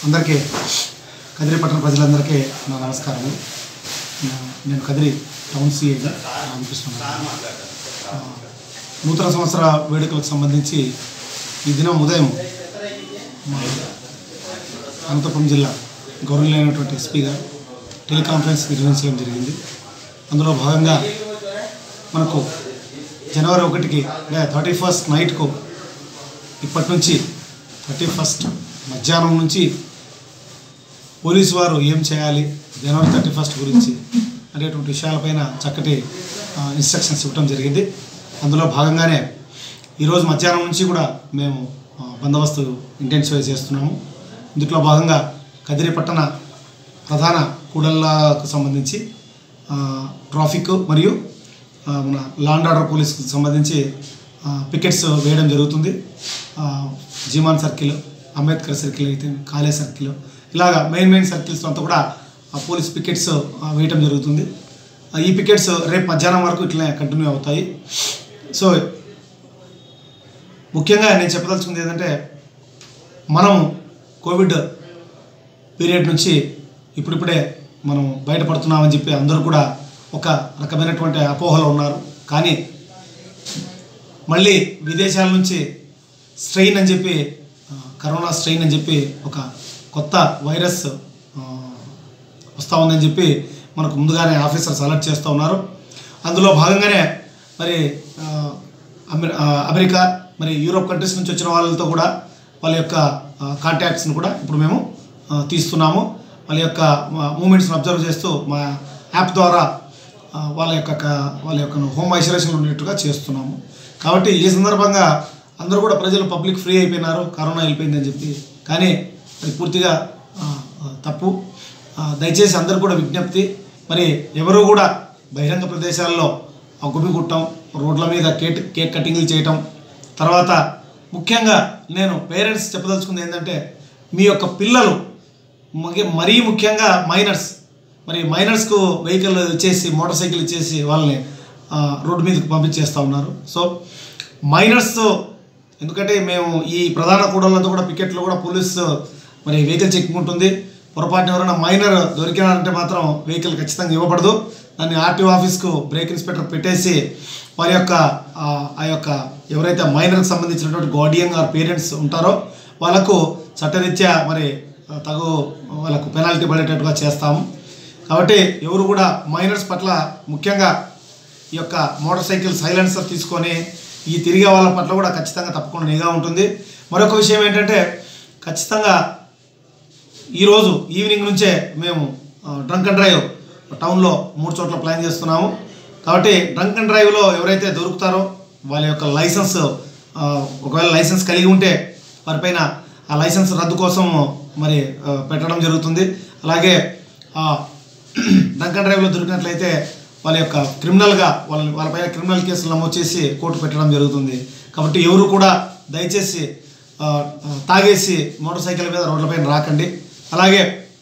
అందరికీ కదిరి పట్టణ ప్రజలందరికీ నా నమస్కారం నేను కదిరి టౌన్ సిఐ రామకృష్ణ ఆ, నూతన సంవత్సర వేడుకలకు సంబంధించి ఈ దినం ఉదయం మా అనంతపురం జిల్లా గౌరవనీయులైనటువంటి ఎస్పీ గారు టెలికాన్ఫరెన్స్ నిర్వహించడం జరిగింది అందులో భాగంగా మనకు జనవరి ఒకటికి అంటే థర్టీ ఫస్ట్ నైట్కు ఇప్పటి నుంచి థర్టీ ఫస్ట్ మధ్యాహ్నం నుంచి పోలీసు వారు ఏం చేయాలి జనవరి థర్టీ ఫస్ట్ గురించి అనేటువంటి విషయాలపైన చక్కటి ఆ, ఇన్స్ట్రక్షన్స్ ఇవ్వడం జరిగింది అందులో భాగంగానే ఈరోజు మధ్యాహ్నం నుంచి కూడా మేము ఆ, బందోబస్తు ఇంటెన్సిఫై చేస్తున్నాము ఇందులో భాగంగా కదిరి పట్టణ ప్రధాన కూడళ్లకు సంబంధించి ఆ, ట్రాఫిక్ మరియు ఆ, మన లాండ్ ఆర్డర్ పోలీస్కి సంబంధించి ఆ, పికెట్స్ వేయడం జరుగుతుంది ఆ, జీమాన్ సర్కిల్ అంబేద్కర్ సర్కిల్ అయితే కాలే సర్కిల్ ఇలాగా మెయిన్ మెయిన్ సర్కిల్స్ అంతా కూడా ఆ పోలీస్ పికెట్స్ ఆ, వేయటం జరుగుతుంది ఆ, ఈ పికెట్స్ రేపు మధ్యాహ్నం వరకు ఇట్లనే కంటిన్యూ అవుతాయి సో ముఖ్యంగా నేను చెప్పదలుచుకుంది ఏంటంటే మనం కోవిడ్ పీరియడ్ నుంచి ఇప్పుడిప్పుడే మనం బయటపడుతున్నామని చెప్పి అందరూ కూడా ఒక రకమైనటువంటి అపోహలో ఉన్నారు కానీ మళ్ళీ విదేశాల నుంచి స్ట్రెయిన్ అని చెప్పి ఆ, కరోనా స్ట్రెయిన్ అని చెప్పి ఒక కొత్త వైరస్ ఆ, వస్తూ ఉందని చెప్పి మనకు ముందుగానే ఆఫీసర్స్ అలర్ట్ చేస్తూ ఉన్నారు అందులో భాగంగానే మరి ఆ, అమె- ఆ, అమెరికా మరి యూరోప్ కంట్రీస్ నుంచి వచ్చిన వాళ్ళతో కూడా వాళ్ళ యొక్క కాంటాక్ట్స్ని కూడా ఇప్పుడు మేము ఆ, తీస్తున్నాము వాళ్ళ యొక్క మూమెంట్స్ని అబ్జర్వ్ చేస్తూ మా యాప్ ద్వారా ఆ, వాళ్ళ యొక్క క- వాళ్ళ యొక్క హోమ్ ఐసోలేషన్ ఉండేట్టుగా చేస్తున్నాము కాబట్టి ఈ సందర్భంగా అందరూ కూడా ప్రజలు పబ్లిక్ ఫ్రీ అయిపోయినారు కరోనా వెళ్ళిపోయింది అని చెప్పి కానీ అది పూర్తిగా ఆ, ఆ, తప్పు ఆ, దయచేసి అందరూ కూడా విజ్ఞప్తి మరి ఎవరు కూడా బహిరంగ ప్రదేశాల్లో ఆ గుమిగుట్టం రోడ్ల మీద కేక్ కేక్ కటింగ్లు చేయటం తర్వాత ముఖ్యంగా నేను పేరెంట్స్ చెప్పదలుచుకుంది ఏంటంటే మీ యొక్క పిల్లలు మగి- మరీ ముఖ్యంగా మైనర్స్ మరి మైనర్స్కు వెహికల్ ఇచ్చేసి మోటార్ సైకిల్ ఇచ్చేసి వాళ్ళని ఆ, రోడ్డు మీదకి పంపించేస్తూ ఉన్నారు సో మైనర్స్ ఎందుకంటే మేము ఈ ప్రధాన కూడళ్ళంతా కూడా పికెట్లో కూడా పోలీస్ మరి వెహికల్ చెకింగ్ ఉంటుంది పొరపాటున ఎవరైనా మైనర్ దొరికినారంటే మాత్రం వెహికల్ ఖచ్చితంగా ఇవ్వబడదు దాన్ని ఆర్టీఓ ఆఫీస్కు బ్రేక్ ఇన్స్పెక్టర్ పెట్టేసి వారి యొక్క ఆ, ఆ యొక్క ఎవరైతే మైనర్కి సంబంధించినటువంటి గార్డియన్ ఆర్ పేరెంట్స్ ఉంటారో వాళ్ళకు చట్టరీత్యా మరి ఆ, తగు వాళ్ళకు పెనాల్టీ పడేటట్టుగా చేస్తాము కాబట్టి ఎవరు కూడా మైనర్స్ పట్ల ముఖ్యంగా ఈ యొక్క మోటార్ సైకిల్ సైలెన్సర్ తీసుకొని ఈ తిరిగే వాళ్ళ పట్ల కూడా ఖచ్చితంగా తప్పకుండా నిఘా ఉంటుంది మరొక విషయం ఏంటంటే ఖచ్చితంగా ఈరోజు ఈవినింగ్ నుంచే మేము డ్రంక్ అండ్ డ్రైవ్ టౌన్లో మూడు చోట్ల ప్లాన్ చేస్తున్నాము కాబట్టి డ్రంక్ అండ్ డ్రైవ్లో ఎవరైతే దొరుకుతారో వాళ్ళ యొక్క లైసెన్స్ ఆ, ఒకవేళ లైసెన్స్ కలిగి ఉంటే వారిపైన ఆ లైసెన్స్ రద్దు కోసం మరి ఆ, పెట్టడం జరుగుతుంది అలాగే ఆ, డ్రంక్ అండ్ డ్రైవ్లో దొరికినట్లయితే వాళ్ళ యొక్క క్రిమినల్గా వాళ్ళ వాళ్ళపైన క్రిమినల్ కేసులు నమోదు చేసి కోర్టు పెట్టడం జరుగుతుంది కాబట్టి ఎవరు కూడా దయచేసి ఆ, ఆ, తాగేసి మోటార్ సైకిల్ మీద రోడ్లపైన రాకండి అలాగే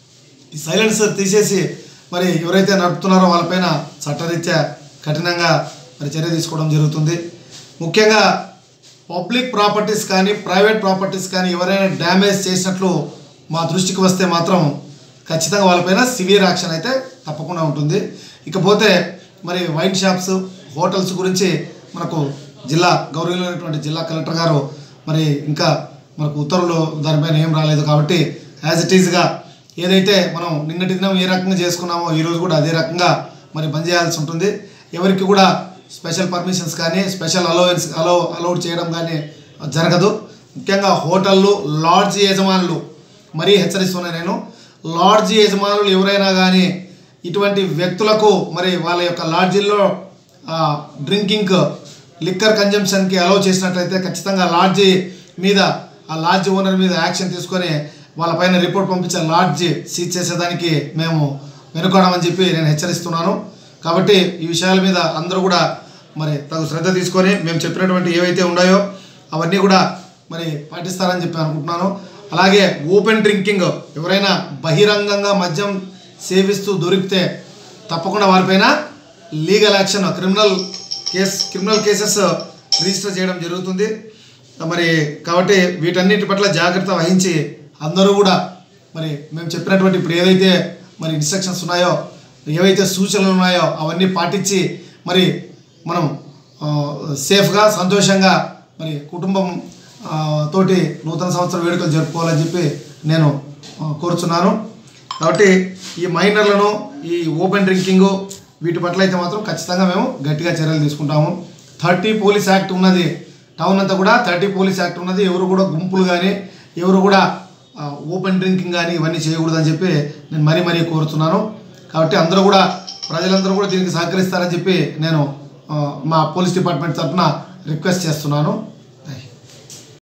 ఈ సైలెన్సర్ తీసేసి మరి ఎవరైతే నడుపుతున్నారో వాళ్ళపైన చట్టరీత్యా కఠినంగా మరి చర్య తీసుకోవడం జరుగుతుంది ముఖ్యంగా పబ్లిక్ ప్రాపర్టీస్ కానీ ప్రైవేట్ ప్రాపర్టీస్ కానీ ఎవరైనా డ్యామేజ్ చేసినట్లు మా దృష్టికి వస్తే మాత్రం ఖచ్చితంగా వాళ్ళపైన సివియర్ యాక్షన్ అయితే తప్పకుండా ఉంటుంది ఇకపోతే మరి వైన్ షాప్స్ హోటల్స్ గురించి మనకు జిల్లా గౌరవమైనటువంటి జిల్లా కలెక్టర్ గారు మరి ఇంకా మనకు ఉత్తర్వులు దానిపైన ఏం రాలేదు కాబట్టి యాజ్ ఇట్ ఈజ్గా ఏదైతే మనం నిన్నటి దినం ఏ రకంగా చేసుకున్నామో ఈరోజు కూడా అదే రకంగా మరి బంద్ చేయాల్సి ఉంటుంది ఎవరికి కూడా స్పెషల్ పర్మిషన్స్ కానీ స్పెషల్ అలవెన్స్ అలో అలౌడ్ చేయడం కానీ జరగదు ముఖ్యంగా హోటళ్ళు లాడ్జ్ యజమానులు మరీ హెచ్చరిస్తున్నాను నేను లాడ్జ్ యజమానులు ఎవరైనా కానీ ఇటువంటి వ్యక్తులకు మరి వాళ్ళ యొక్క లాడ్జీల్లో డ్రింకింగ్ లిక్కర్ కన్జంప్షన్కి అలౌ చేసినట్లయితే ఖచ్చితంగా లాడ్జీ మీద ఆ లాడ్జ్ ఓనర్ మీద యాక్షన్ తీసుకొని వాళ్ళపైన రిపోర్ట్ పంపించే లాడ్జ్ సీజ్ చేసేదానికి మేము వెనుకోవడమని చెప్పి నేను హెచ్చరిస్తున్నాను కాబట్టి ఈ విషయాల మీద అందరూ కూడా మరి తగు శ్రద్ధ తీసుకొని మేము చెప్పినటువంటి ఏవైతే ఉన్నాయో అవన్నీ కూడా మరి పాటిస్తారని చెప్పి అనుకుంటున్నాను అలాగే ఓపెన్ డ్రింకింగ్ ఎవరైనా బహిరంగంగా మద్యం సేవిస్తూ దొరికితే తప్పకుండా వారిపైన legal action criminal case criminal cases register చేయడం జరుగుతుంది మరి కాబట్టి వీటన్నిటి పట్ల జాగ్రత్త వహించి అందరూ కూడా మరి మేము చెప్పినటువంటి ఇప్పుడు ఏదైతే మరి ఇన్స్ట్రక్షన్స్ ఉన్నాయో ఏవైతే సూచనలు ఉన్నాయో అవన్నీ పాటించి మరి మనం ఆ, సేఫ్గా సంతోషంగా మరి కుటుంబం ఆ, తోటి నూతన సంవత్సర వేడుకలు జరుపుకోవాలని చెప్పి నేను ఆ, కోరుచున్నాను కాబట్టి ఈ మైనర్లను ఈ ఓపెన్ డ్రింకింగ్ వీటి పట్ల అయితే మాత్రం ఖచ్చితంగా మేము గట్టిగా చర్యలు తీసుకుంటాము థర్టీ పోలీస్ యాక్ట్ ఉన్నది టౌన్ అంతా కూడా థర్టీ పోలీస్ యాక్ట్ ఉన్నది ఎవరు కూడా గుంపులు కానీ ఎవరు కూడా ఆ, ఓపెన్ డ్రింకింగ్ కానీ ఇవన్నీ చేయకూడదని చెప్పి నేను మరీ మరీ కోరుతున్నాను కాబట్టి అందరూ కూడా ప్రజలందరూ కూడా దీనికి సహకరిస్తారని చెప్పి నేను ఆ, మా పోలీస్ డిపార్ట్మెంట్ తరఫున రిక్వెస్ట్ చేస్తున్నాను